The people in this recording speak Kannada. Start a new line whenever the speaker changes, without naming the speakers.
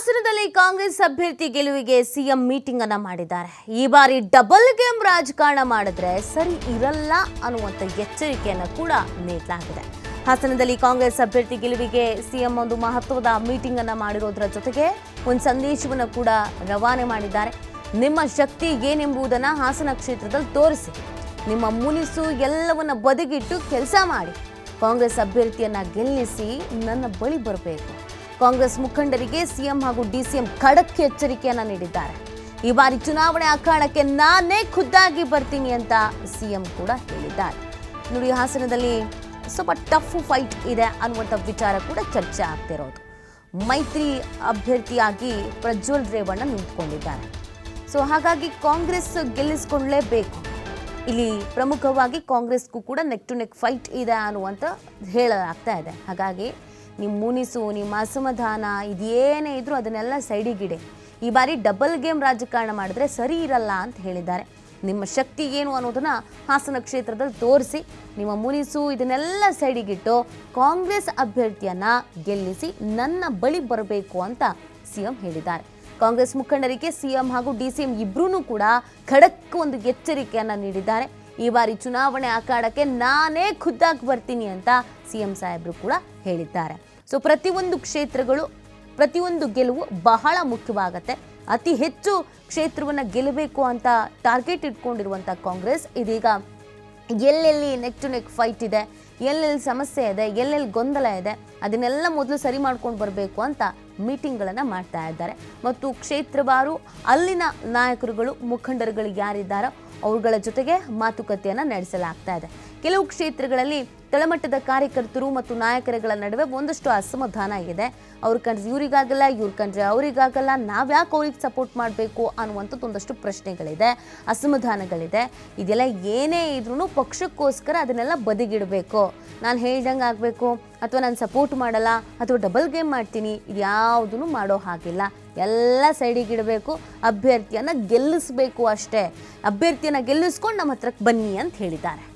ಹಾಸನದಲ್ಲಿ ಕಾಂಗ್ರೆಸ್ ಅಭ್ಯರ್ಥಿ ಗೆಲುವಿಗೆ ಸಿಎಂ ಮೀಟಿಂಗ್ ಅನ್ನ ಮಾಡಿದ್ದಾರೆ ಈ ಬಾರಿ ಡಬಲ್ ಗೇಮ್ ರಾಜಕಾರಣ ಮಾಡಿದ್ರೆ ಸರಿ ಇರಲ್ಲ ಅನ್ನುವಂತ ಎಚ್ಚರಿಕೆಯನ್ನ ಕೂಡ ನೀಡಲಾಗಿದೆ ಹಾಸನದಲ್ಲಿ ಕಾಂಗ್ರೆಸ್ ಅಭ್ಯರ್ಥಿ ಗೆಲುವಿಗೆ ಸಿಎಂ ಒಂದು ಮಹತ್ವದ ಮೀಟಿಂಗ್ ಅನ್ನ ಮಾಡಿರೋದ್ರ ಜೊತೆಗೆ ಒಂದು ಸಂದೇಶವನ್ನು ಕೂಡ ರವಾನೆ ಮಾಡಿದ್ದಾರೆ ನಿಮ್ಮ ಶಕ್ತಿ ಏನೆಂಬುದನ್ನ ಹಾಸನ ಕ್ಷೇತ್ರದಲ್ಲಿ ತೋರಿಸಿ ನಿಮ್ಮ ಮುನಿಸು ಎಲ್ಲವನ್ನ ಬದಿಗಿಟ್ಟು ಕೆಲಸ ಮಾಡಿ ಕಾಂಗ್ರೆಸ್ ಅಭ್ಯರ್ಥಿಯನ್ನ ಗೆಲ್ಲಿಸಿ ನನ್ನ ಬಳಿ ಬರಬೇಕು ಕಾಂಗ್ರೆಸ್ ಮುಖಂಡರಿಗೆ ಸಿಎಂ ಹಾಗೂ ಡಿಸಿಎಂ ಖಡಕ್ ಎಚ್ಚರಿಕೆಯನ್ನ ನೀಡಿದ್ದಾರೆ ಈ ಬಾರಿ ಚುನಾವಣೆ ಅಖಾಡಕ್ಕೆ ನಾನೇ ಖುದ್ದಾಗಿ ಬರ್ತೀನಿ ಅಂತ ಸಿಎಂ ಕೂಡ ಹೇಳಿದ್ದಾರೆ ನೋಡಿ ಹಾಸನದಲ್ಲಿ ಸ್ವಲ್ಪ ಟಫ್ ಫೈಟ್ ಇದೆ ಅನ್ನುವಂಥ ವಿಚಾರ ಕೂಡ ಚರ್ಚೆ ಆಗ್ತಿರೋದು ಮೈತ್ರಿ ಅಭ್ಯರ್ಥಿಯಾಗಿ ಪ್ರಜ್ವಲ್ ರೇವಣ್ಣ ನಿಂತ್ಕೊಂಡಿದ್ದಾರೆ ಸೊ ಹಾಗಾಗಿ ಕಾಂಗ್ರೆಸ್ ಗೆಲ್ಲಿಸ್ಕೊಳ್ಳೇಬೇಕು ಇಲ್ಲಿ ಪ್ರಮುಖವಾಗಿ ಕಾಂಗ್ರೆಸ್ಗೂ ಕೂಡ ನೆಕ್ ಟು ನೆಕ್ ಫೈಟ್ ಇದೆ ಅನ್ನುವಂತ ಹೇಳಲಾಗ್ತಾ ಇದೆ ಹಾಗಾಗಿ ನಿಮ್ಮ ಮುನಿಸು ನಿಮ್ಮ ಅಸಮಾಧಾನ ಇದೇನೇ ಇದ್ರೂ ಅದನ್ನೆಲ್ಲ ಸೈಡಿಗಿಡೆ ಈ ಬಾರಿ ಡಬಲ್ ಗೇಮ್ ರಾಜಕಾರಣ ಮಾಡಿದ್ರೆ ಸರಿ ಇರಲ್ಲ ಅಂತ ಹೇಳಿದ್ದಾರೆ ನಿಮ್ಮ ಶಕ್ತಿ ಏನು ಅನ್ನೋದನ್ನ ಹಾಸನ ಕ್ಷೇತ್ರದಲ್ಲಿ ತೋರಿಸಿ ನಿಮ್ಮ ಮುನಿಸು ಇದನ್ನೆಲ್ಲ ಸೈಡಿಗಿಟ್ಟು ಕಾಂಗ್ರೆಸ್ ಅಭ್ಯರ್ಥಿಯನ್ನ ಗೆಲ್ಲಿಸಿ ನನ್ನ ಬಳಿ ಬರಬೇಕು ಅಂತ ಸಿಎಂ ಹೇಳಿದ್ದಾರೆ ಕಾಂಗ್ರೆಸ್ ಮುಖಂಡರಿಗೆ ಸಿಎಂ ಹಾಗೂ ಡಿಸಿಎಂ ಇಬ್ರೂ ಕೂಡ ಖಡಕ್ ಒಂದು ಎಚ್ಚರಿಕೆಯನ್ನ ನೀಡಿದ್ದಾರೆ ಈ ಬಾರಿ ಚುನಾವಣೆ ಅಖಾಡಕ್ಕೆ ನಾನೇ ಖುದ್ದಾಗಿ ಬರ್ತೀನಿ ಅಂತ ಸಿಎಂ ಸಾಹೇಬರು ಕೂಡ ಹೇಳಿದ್ದಾರೆ ಸೊ ಪ್ರತಿಯೊಂದು ಕ್ಷೇತ್ರಗಳು ಪ್ರತಿಯೊಂದು ಗೆಲುವು ಬಹಳ ಮುಖ್ಯವಾಗತ್ತೆ ಅತಿ ಹೆಚ್ಚು ಕ್ಷೇತ್ರವನ್ನ ಗೆಲ್ಲಬೇಕು ಅಂತ ಟಾರ್ಗೆಟ್ ಇಟ್ಕೊಂಡಿರುವಂಥ ಕಾಂಗ್ರೆಸ್ ಇದೀಗ ಎಲ್ಲೆಲ್ಲಿ ನೆಕ್ ಟು ನೆಕ್ ಫೈಟ್ ಇದೆ ಎಲ್ಲೆಲ್ಲಿ ಸಮಸ್ಯೆ ಇದೆ ಎಲ್ಲೆಲ್ಲಿ ಗೊಂದಲ ಇದೆ ಅದನ್ನೆಲ್ಲ ಮೊದಲು ಸರಿ ಮಾಡ್ಕೊಂಡು ಬರಬೇಕು ಅಂತ ಮೀಟಿಂಗ್ಗಳನ್ನು ಮಾಡ್ತಾ ಇದ್ದಾರೆ ಮತ್ತು ಕ್ಷೇತ್ರವಾರು ಅಲ್ಲಿನ ನಾಯಕರುಗಳು ಮುಖಂಡರುಗಳು ಯಾರಿದ್ದಾರೋ ಅವುಗಳ ಜೊತೆಗೆ ಮಾತುಕತೆಯನ್ನು ನಡೆಸಲಾಗ್ತಾ ಇದೆ ಕೆಲವು ಕ್ಷೇತ್ರಗಳಲ್ಲಿ ತಳಮಟ್ಟದ ಕಾರ್ಯಕರ್ತರು ಮತ್ತು ನಾಯಕರುಗಳ ನಡುವೆ ಒಂದಷ್ಟು ಅಸಮಾಧಾನ ಇದೆ ಅವ್ರ ಕಂಡ್ರೆ ಇವ್ರಿಗಾಗಲ್ಲ ಇವ್ರ ಕಂಡ್ರೆ ಅವರಿಗಾಗಲ್ಲ ನಾವ್ಯಾಕೆ ಅವ್ರಿಗೆ ಸಪೋರ್ಟ್ ಮಾಡಬೇಕು ಅನ್ನುವಂಥದ್ದು ಒಂದಷ್ಟು ಪ್ರಶ್ನೆಗಳಿದೆ ಅಸಮಾಧಾನಗಳಿದೆ ಇದೆಲ್ಲ ಏನೇ ಇದ್ರೂ ಪಕ್ಷಕ್ಕೋಸ್ಕರ ಅದನ್ನೆಲ್ಲ ಬದಿಗಿಡಬೇಕು ನಾನು ಹೇಳ್ದಂಗೆ ಆಗಬೇಕು ಅಥವಾ ನಾನು ಸಪೋರ್ಟ್ ಮಾಡಲ್ಲ ಅಥವಾ ಡಬಲ್ ಗೇಮ್ ಮಾಡ್ತೀನಿ ಇದ್ಯಾವುದೂ ಮಾಡೋ ಹಾಗಿಲ್ಲ ಎಲ್ಲ ಸೈಡಿಗಿಡಬೇಕು ಅಭ್ಯರ್ಥಿಯನ್ನು ಗೆಲ್ಲಿಸ್ಬೇಕು ಅಷ್ಟೇ ಅಭ್ಯರ್ಥಿಯನ್ನು ಗೆಲ್ಲಿಸ್ಕೊಂಡು ನಮ್ಮ ಹತ್ರಕ್ಕೆ ಬನ್ನಿ ಅಂತ ಹೇಳಿದ್ದಾರೆ